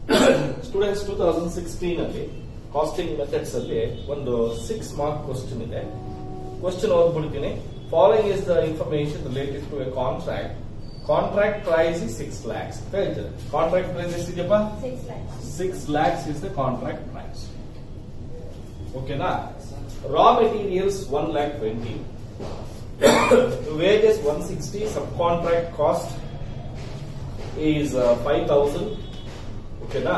Students two thousand sixteen ಅಲ್ಲಿ costing methods ಅಲ್ಲಿ ಒಂದು ಸಿಕ್ಸ್ ಮಾರ್ಕ್ ಕ್ವಶನ್ ಇದೆ ಕ್ವಶನ್ ಓದ್ಬಿಡ್ತೀನಿ following is the information related to a contract contract price is six lakhs ಅಂತ ಹೇಳ್ತಾರೆ contract price ಎಷ್ಟಿದೆಯಪ್ಪ Six lakhs. Six lakhs is the contract price ಓಕೆನಾ raw materials one lakh twenty wages one sixty sub contract cost is five thousand ಓಕೆನಾ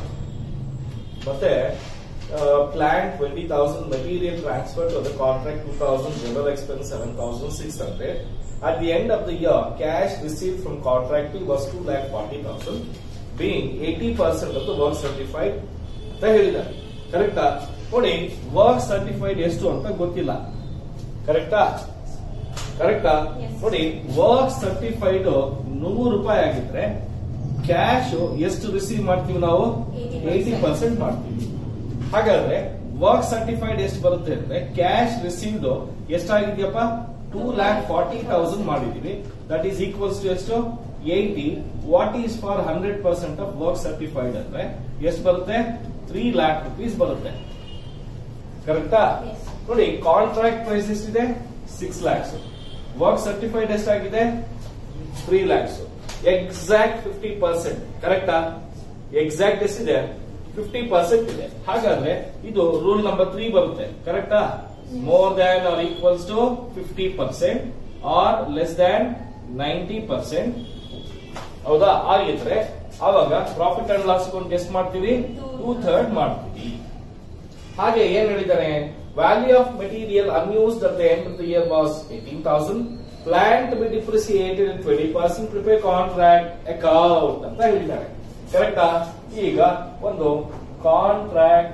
ಮತ್ತೆ plant twenty thousand material transfer to the contract two thousand general expense seven thousand six hundred at the end of the year cash receive from contracting was two lakh forty thousand being eighty percent of the work certified ಅಂತ ಹೇಳಿದ್ದಾರೆ ಕರೆಕ್ಟಾ ನೋಡಿ work certified ಎಷ್ಟು ಅಂತ ಗೊತ್ತಿಲ್ಲ ಕರೆಕ್ಟಾ ಕರೆಕ್ಟಾ Yes. ನೋಡಿ ವರ್ಕ್ ಸರ್ಟಿಫೈಡ್ ನೂರು ರೂಪಾಯಿ ಆಗಿದ್ರೆ ಕ್ಯಾಶ್ ಎಷ್ಟು ರಿಸೀವ್ ಮಾಡ್ತೀವಿ ನಾವು 80%. ಏಟಿ ಪರ್ಸೆಂಟ್ ಮಾಡ್ತೀವಿ ಹಾಗಾದ್ರೆ ವರ್ಕ್ ಸರ್ಟಿಫೈಡ್ ಎಷ್ಟು ಬರುತ್ತೆ ಅಂದ್ರೆ ಕ್ಯಾಶ್ ರಿಸೀವ್ಡ್ ಎಷ್ಟಾಗಿದೆಯಪ್ಪ ಟೂ ಲ್ಯಾಕ್ ಫಾರ್ಟಿ ತೌಸಂಡ್ ಮಾಡಿದೀವಿ ದಟ್ ಈಸ್ ಈಕ್ವಲ್ಸ್ ಟು ಎಷ್ಟು eighty what is for hundred percent of work certified ಅಂದ್ರೆ ಎಷ್ಟು ಬರುತ್ತೆ ತ್ರೀ ಲ್ಯಾಕ್ ರುಪೀಸ್ ಬರುತ್ತೆ ಕರೆಕ್ಟಾ Yes. ನೋಡಿ ಕಾಂಟ್ರಾಕ್ಟ್ ಪ್ರೈಸ್ ಎಷ್ಟಿದೆ ಸಿಕ್ಸ್ ಲ್ಯಾಕ್ಸ್ ವರ್ಕ್ ಸರ್ಟಿಫೈಡ್ ಎಷ್ಟಾಗಿದೆ three lakhs exact fifty percent ಕರೆಕ್ಟಾ ಎಕ್ಸಾಕ್ಟ್ ಎಷ್ಟಿದೆ ಫಿಫ್ಟಿ ಪರ್ಸೆಂಟ್ ಇದೆ ಹಾಗಾದ್ರೆ ಇದು ರೂಲ್ ನಂಬರ್ ತ್ರೀ ಬರುತ್ತೆ ಕರೆಕ್ಟಾ more than or equals to fifty percent or less than ninety percent ಹೌದಾ ಆಗಿದ್ರೆ ಆವಾಗ ಪ್ರಾಫಿಟ್ ಅಂಡ್ ಲಾಸ್ ಅಕೌಂಟ್ ಎಷ್ಟು ಮಾಡ್ತೀವಿ ಟೂ ಥರ್ಡ್ ಮಾಡ್ತೀವಿ ಹಾಗೆ ಏನ್ ಹೇಳಿದಾನೆ value of material unused at the end of the year was eighteen thousand plant to be depreciated twenty percent prepare contract account ಅಂತ ಹೇಳಿದ್ದಾರೆ ಕರೆಕ್ಟಾ ಈಗ ಒಂದು ಕಾಂಟ್ರಾಕ್ಟ್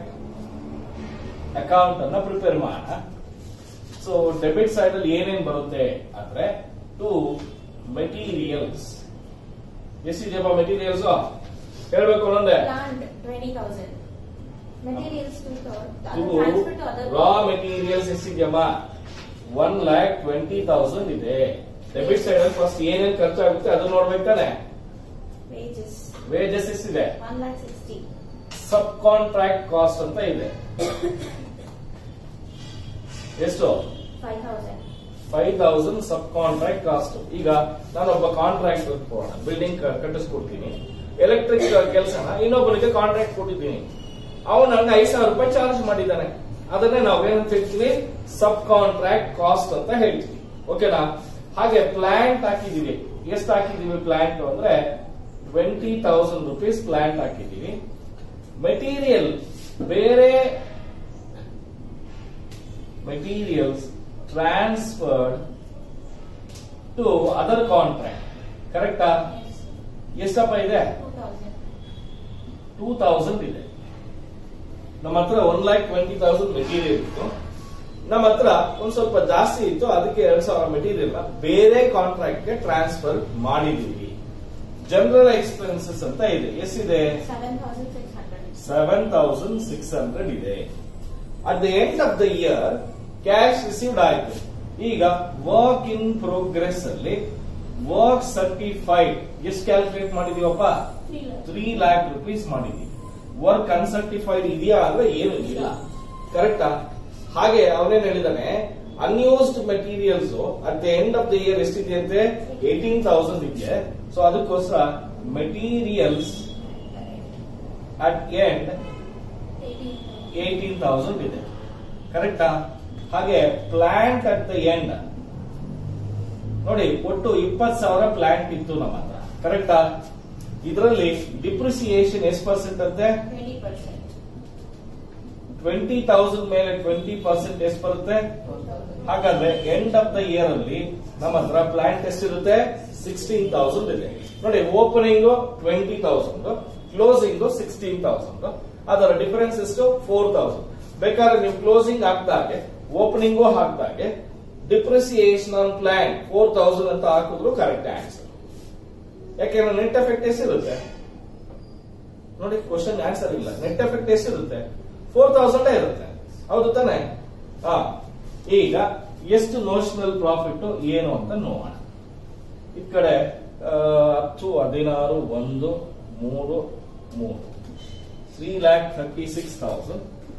ಅಕೌಂಟ್ ಅನ್ನ ಪ್ರಿಪೇರ್ ಮಾಡೋಣ ಸೊ ಡೆಬಿಟ್ ಸೈಡ್ ಅಲ್ಲಿ ಏನೇನ್ ಬರುತ್ತೆ ಅಂದ್ರೆ ಟು ಮೆಟೀರಿಯಲ್ಸ್ ಎಷ್ಟಿದೆಯಪ್ಪ ಮೆಟೀರಿಯಲ್ಸ್ ಹೇಳ್ಬೇಕು ಅನ್ನೊಂದೆ Plant twenty thousand. Materials two thousand. ಇದು Transfer to other. Raw materials ಎಷ್ಟಿದೆಯಮ್ಮ ಒನ್ ಲ್ಯಾಕ್ ಟ್ವೆಂಟಿ ತೌಸಂಡ್ ಇದೆ ಡೆಬಿಟ್ ಸೈಡ್ ಅಲ್ಲಿ ಫಸ್ಟ್ ಏನೇನ್ ಖರ್ಚಾಗುತ್ತೆ ಅದು ನೋಡ್ಬೇಕು ತಾನೆ Wages. ವೇಜಸ್ ಎಷ್ಟಿದೆ One lakh sixty. Sub contract cost ಅಂತ ಇದೆ ಎಷ್ಟು Five thousand. Five thousand sub contract cost ಈಗ ನಾನೊಬ್ಬ ಕಾಂಟ್ರಾಕ್ಟ್ ಬಿಲ್ಡಿಂಗ್ ಕಟ್ಟಿಸ್ಕೊಡ್ತೀನಿ ಎಲೆಕ್ಟ್ರಿಕ್ ಕೆಲಸನ ಇನ್ನೊಬ್ಬನಿಗೆ ಕಾಂಟ್ರಾಕ್ಟ್ ಕೊಟ್ಟಿದ್ದೀನಿ ಅವನು ನಂಗೆ ಐದು ಸಾವಿರ ರೂಪಾಯಿ ಚಾರ್ಜ್ ಮಾಡಿದ್ದಾನೆ ಅದನ್ನೇ ನಾವೇನಂತ ಹೇಳ್ತೀವಿ ಸಬ್ ಕಾಂಟ್ರಾಕ್ಟ್ ಕಾಸ್ಟ್ ಅಂತ ಹೇಳ್ತೀವಿ ಓಕೆನಾ ಹಾಗೆ ಪ್ಲಾಂಟ್ ಹಾಕಿದೀವಿ ಎಷ್ಟು ಹಾಕಿದೀವಿ ಪ್ಲಾಂಟ್ ಅಂದ್ರೆ ಟ್ವೆಂಟಿ ತೌಸಂಡ್ ರುಪೀಸ್ ಪ್ಲಾಂಟ್ ಹಾಕಿದೀವಿ ಮೆಟೀರಿಯಲ್ ಬೇರೆ materials transferred to other contract ಕರೆಕ್ಟಾ ಎಷ್ಟಪ್ಪ ಇದೆ Two thousand. ಟೂ ತೌಸಂಡ್ ಇದೆ ನಮ್ಮ ಹತ್ರ one lakh twenty thousand material ಇತ್ತು ನಮ್ಮ ಹತ್ರ ಒಂದ್ ಸ್ವಲ್ಪ ಜಾಸ್ತಿ ಇತ್ತು ಅದಕ್ಕೆ ಎರಡ್ ಸಾವಿರ ಮೆಟೀರಿಯಲ್ ಬೇರೆ ಕಾಂಟ್ರಾಕ್ಟ್ ಗೆ ಟ್ರಾನ್ಸ್ಫರ್ ಮಾಡಿದೀವಿ ಜನರಲ್ ಎಕ್ಸ್ಪೆನ್ಸಸ್ ಅಂತ ಇದೆ ಎಷ್ಟಿದೆ Seven thousand six hundred. Seven thousand six hundred ಇದೆ at the end of the year cash received ಆಯ್ತು ಈಗ ವರ್ಕ್ ಇನ್ ಪ್ರೋಗ್ರೆಸ್ ಅಲ್ಲಿ ವರ್ಕ್ ಸರ್ಟಿಫೈಡ್ ಎಷ್ಟು ಕ್ಯಾಲ್ಕುಲೇಟ್ ಮಾಡಿದೀವಪ್ಪ Three lakhs. Three lakh rupees ಮಾಡಿದೀವಿ ವರ್ಕ್ ಅನ್ಸರ್ಟಿಫೈಡ್ ಇದೆಯಾ ಅಂದ್ರೆ ಏನು ಇಲ್ಲ ಕರೆಕ್ಟಾ ಹಾಗೆ ಅವನೇನ್ ಹೇಳಿದಾನೆ unused materials at the end of the year ಎಷ್ಟಿದೆ ಅಂತೆ ಏಟೀನ್ ತೌಸಂಡ್ ಇದೆ ಸೊ ಅದಕ್ಕೋಸ್ಕರ materials at end Eighteen. Eighteen thousand ಇದೆ ಕರೆಕ್ಟಾ ಹಾಗೆ ಪ್ಲಾಂಟ್ ಅಟ್ ದ ಎಂಡ್ ನೋಡಿ ಒಟ್ಟು ಇಪ್ಪತ್ ಸಾವಿರ ಪ್ಲಾಂಟ್ ಇತ್ತು ನಮ್ಮ ಹತ್ರ ಕರೆಕ್ಟಾ ಇದರಲ್ಲಿ ಡಿಪ್ರಿಸಿಯೇಷನ್ ಎಷ್ಟು ಪರ್ಸೆಂಟ್ ಅಂತೆ Twenty percent. ಟ್ವೆಂಟಿ ತೌಸಂಡ್ ಮೇಲೆ ಟ್ವೆಂಟಿ ಪರ್ಸೆಂಟ್ ಎಷ್ಟು ಬರುತ್ತೆ Two thousand. ಹಾಗಾದ್ರೆ ಎಂಡ್ ಆಫ್ ದ ಇಯರ್ ಅಲ್ಲಿ ನಮ್ಮ ಹತ್ರ ಪ್ಲಾಂಟ್ ಎಷ್ಟಿರುತ್ತೆ ಸಿಕ್ಸ್ಟೀನ್ ತೌಸಂಡ್ ಇದೆ ನೋಡಿ opening twenty thousand closing sixteen thousand ಅದರ ಡಿಫರೆನ್ಸ್ ಎಷ್ಟು ಫೋರ್ ತೌಸಂಡ್ ಬೇಕಾದ್ರೆ ನೀವು ಕ್ಲೋಸಿಂಗ್ ಹಾಕ್ದಾಗೆ ಓಪನಿಂಗು ಹಾಕ್ದಾಗೆ depreciation on plant four thousand ಅಂತ ಹಾಕಿದ್ರು ಕರೆಕ್ಟ್ ಆನ್ಸರ್ ಯಾಕೆಂದ್ರೆ ನೆಟ್ ಎಫೆಕ್ಟ್ ಎಷ್ಟಿರುತ್ತೆ ನೋಡಿ ಕ್ವಶನ್ ಆನ್ಸರ್ ಇಲ್ಲ ನೆಟ್ ಎಫೆಕ್ಟ್ ಎಷ್ಟಿರುತ್ತೆ ಫೋರ್ ತೌಸಂಡ್ ಇರುತ್ತೆ ಹೌದು ತಾನೆ ಹಾ ಈಗ ಎಷ್ಟು ನೋಷನಲ್ ಪ್ರಾಫಿಟ್ ಏನು ಅಂತ ನೋಡೋಣ ಈ ಕಡೆ ಆ, ಹತ್ತು ಹದಿನಾರು ಒಂದು ಮೂರು ಮೂರು three lakh thirty six thousand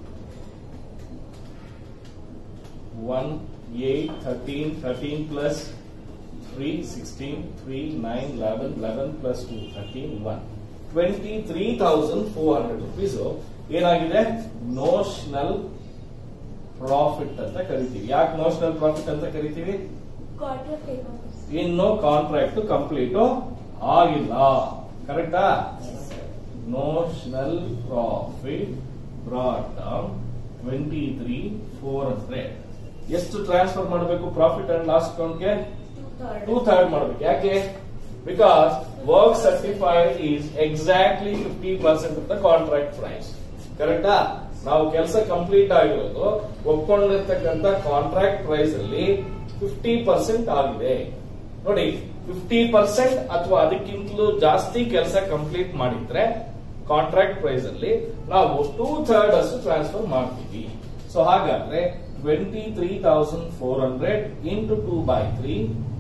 one eight thirteen thirteen plus three sixteen three nine eleven eleven plus two thirteen one twenty three thousand four hundred rupees ಏನಾಗಿದೆ ನೋಷನಲ್ ಪ್ರಾಫಿಟ್ ಅಂತ ಕರಿತೀವಿ ಯಾಕೆ ನೋಷನಲ್ ಪ್ರಾಫಿಟ್ ಅಂತ ಕರಿತೀವಿ Quarter paper. ಇನ್ನು contract complete ಆಗಿಲ್ಲ ಕರೆಕ್ಟಾ Yes, sir. Notional profit brought down twenty three four hundred ಎಷ್ಟು ಟ್ರಾನ್ಸ್ಫರ್ ಮಾಡಬೇಕು ಪ್ರಾಫಿಟ್ ಅಂಡ್ ಲಾಸ್ ಅಕೌಂಟ್ಗೆ Two third. ಟೂ ಥರ್ಡ್ ಮಾಡಬೇಕು ಯಾಕೆ because work certified is exactly fifty percent of the contract price ಕರೆಕ್ಟಾ ನಾವು ಕೆಲಸ ಕಂಪ್ಲೀಟ್ ಆಗಿರೋದು ಒಪ್ಕೊಂಡಿರ್ತಕ್ಕಂಥ ಕಾಂಟ್ರಾಕ್ಟ್ ಪ್ರೈಸ್ ಅಲ್ಲಿ ಫಿಫ್ಟಿ ಪರ್ಸೆಂಟ್ ಆಗಿದೆ ನೋಡಿ ಫಿಫ್ಟಿ ಪರ್ಸೆಂಟ್ ಅಥವಾ ಅದಕ್ಕಿಂತಲೂ ಜಾಸ್ತಿ ಕೆಲಸ ಕಂಪ್ಲೀಟ್ ಮಾಡಿದ್ರೆ ಕಾಂಟ್ರಾಕ್ಟ್ ಪ್ರೈಸ್ ಅಲ್ಲಿ ನಾವು ಟೂ ಥರ್ಡ್ ಅಷ್ಟು ಟ್ರಾನ್ಸ್ಫರ್ ಮಾಡ್ತೀವಿ ಸೊ ಹಾಗಾದ್ರೆ twenty three thousand four hundred into two by three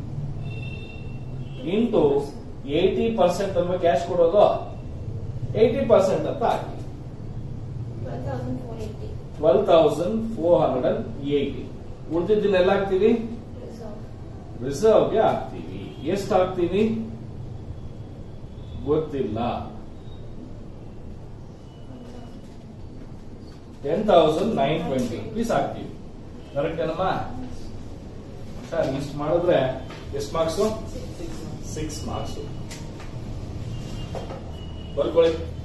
into eighty percent ಅಲ್ವಾ ಕ್ಯಾಶ್ ಕೊಡೋದು ಏಯ್ಟಿ ಪರ್ಸೆಂಟ್ ಅಂತ ಹಾಕಿ Twelve thousand four eighty. Twelve thousand four hundred and eighty ಉಳಿದಿದ್ದನ್ನೆಲ್ಲ ಹಾಕ್ತೀವಿ Reserve. ರಿಸರ್ವ್ಗೆ ಹಾಕ್ತೀವಿ ಎಷ್ಟು ಹಾಕ್ತೀವಿ ಗೊತ್ತಿಲ್ಲ ten thousand nine twenty rupees ಹಾಕ್ತೀವಿ ಕರೆಕ್ಟ್ ಏನಮ್ಮ ಸರ್ ಇಷ್ಟು ಮಾಡಿದ್ರೆ ಎಷ್ಟು ಮಾರ್ಕ್ಸು ಸಿಕ್ಸ್ ಮಾರ್ಕ್ಸ್ ಬರ್ಕೊಳ್ಳಿ